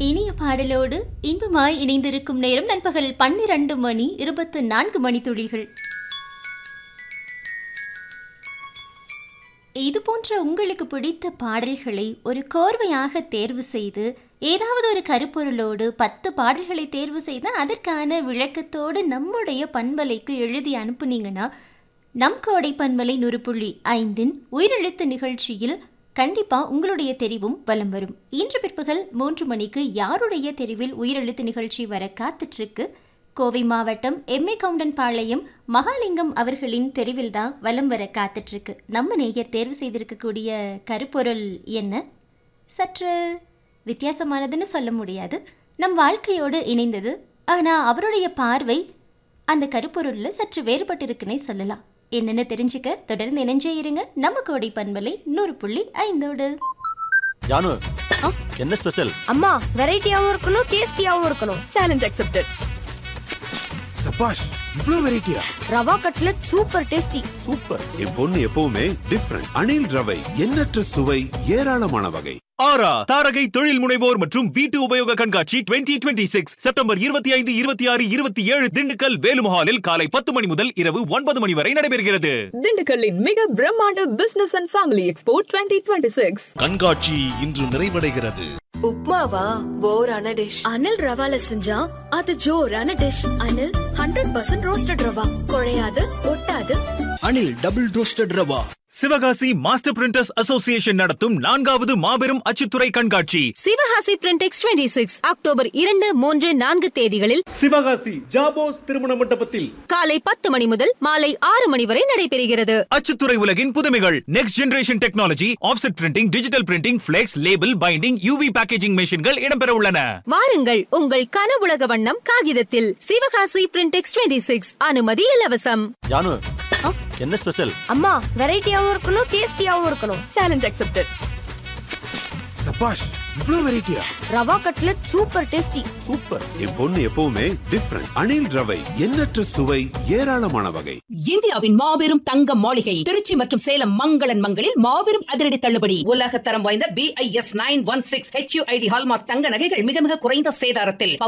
இனிய பாடலோடு இன்பமாய் இணைந்திருக்கும் நேரம் நண்பகல் பன்னிரண்டு மணி இருபத்து நான்கு மணி துளிகள் இது போன்ற உங்களுக்கு பிடித்த பாடல்களை ஒரு கோர்வையாக தேர்வு செய்து ஏதாவது ஒரு கருப்பொருளோடு பத்து பாடல்களை தேர்வு செய்து அதற்கான விளக்கத்தோடு நம்முடைய பண்பலைக்கு எழுதி அனுப்புனீங்கன்னா நம் கோடை பண்பலை நூறு புள்ளி ஐந்தின் உயிரெழுத்து நிகழ்ச்சியில் கண்டிப்பாக உங்களுடைய தெரிவும் வலம் வரும் இன்று பிற்பகல் மூன்று மணிக்கு யாருடைய தெரிவில் உயிரெழுத்து நிகழ்ச்சி வர காத்துட்ருக்கு கோவை மாவட்டம் எம்ஏ கவுண்டன் பாளையம் மகாலிங்கம் அவர்களின் தெரிவில் தான் வலம் வர காத்துட்ருக்கு நம்ம நேயர் தேர்வு செய்திருக்கக்கூடிய கருப்பொருள் என்ன சற்று வித்தியாசமானதுன்னு சொல்ல முடியாது நம் வாழ்க்கையோடு இணைந்தது ஆனால் அவருடைய பார்வை அந்த கருப்பொருளில் சற்று வேறுபட்டிருக்குன்னே சொல்லலாம் என்னென்னு தெரிஞ்சுக்க தொடர்ந்து இணைஞ்சே இருங்க நம்ம கோடை பண்பலை நூறு புள்ளி ஐந்தோடு ஜானு ஆ? என்ன ஸ்பெஷல் அம்மா வெரைட்டியாவும் இருக்கணும் டேஸ்டியாவும் இருக்கணும் சேலஞ்ச் அக்செப்டட் சபாஷ் இவ்ளோ வெரைட்டியா rava cutlet super tasty super என் பொண்ணு எப்பவுமே டிஃப்ரெண்ட் அணில் ரவை எண்ணற்ற சுவை ஏராளமான வகை ஆரா தாரகை தொழில் முனைவோர் மற்றும் வீட்டு உபயோக கண்காட்சி 2026 சிக்ஸ் செப்டம்பர் இருபத்தி ஐந்து இருபத்தி ஆறு இருபத்தி ஏழு திண்டுக்கல் வேலுமஹாலில் காலை பத்து மணி முதல் இரவு ஒன்பது மணி வரை நடைபெறுகிறது திண்டுக்கல்லின் மிக பிரம்மாண்ட business and family expo twenty twenty six கண்காட்சி இன்று நிறைவடைகிறது உப்மாவா போரான டிஷ் அனில் ரவால செஞ்சா அது ஜோரான dish Anil hundred percent roasted rava குழையாது ஒட்டாது Anil double roasted rava Sivakasi master printers association நடத்தும் நான்காவது மாபெரும் அச்சுத்துறை கண்காட்சி Sivakasi Printex twenty six October இரண்டு மூன்று நான்கு தேதிகளில் சிவகாசி ஜாபோஸ் திருமண மண்டபத்தில் காலை பத்து மணி முதல் மாலை ஆறு மணி வரை நடைபெறுகிறது அச்சுத்துறை உலகின் புதுமைகள் next generation technology offset printing digital printing flex label binding UV packaging மெஷின்கள் இடம்பெற உள்ளன வாருங்கள் உங்கள் கனவுலக வண்ணம் காகிதத்தில் சிவகாசி பிரிண்டெக்ஸ் டுவெண்ட்டி சிக்ஸ் அனுமதி இலவசம் ஜானு ஆ? என்ன ஸ்பெஷல் அம்மா வெரைட்டியாவும் இருக்கணும் டேஸ்டியாவும் இருக்கணும் சேலஞ்ச் அக்செப்டட் சபாஷ் இவ்ளோ வெரைட்டியா rava cutlet super tasty super என் பொண்ணு எப்பவுமே டிஃப்ரெண்ட் அணில் ரவை எண்ணற்ற சுவை ஏராளமான வகை இந்தியாவின் மாபெரும் தங்க மாளிகை திருச்சி மற்றும் சேலம் மங்களன் மங்களில் மாபெரும் அதிரடி தள்ளுபடி உலக தரம் வாய்ந்த B I S nine one six H hallmark தங்க நகைகள் மிக மிக குறைந்த சேதாரத்தில்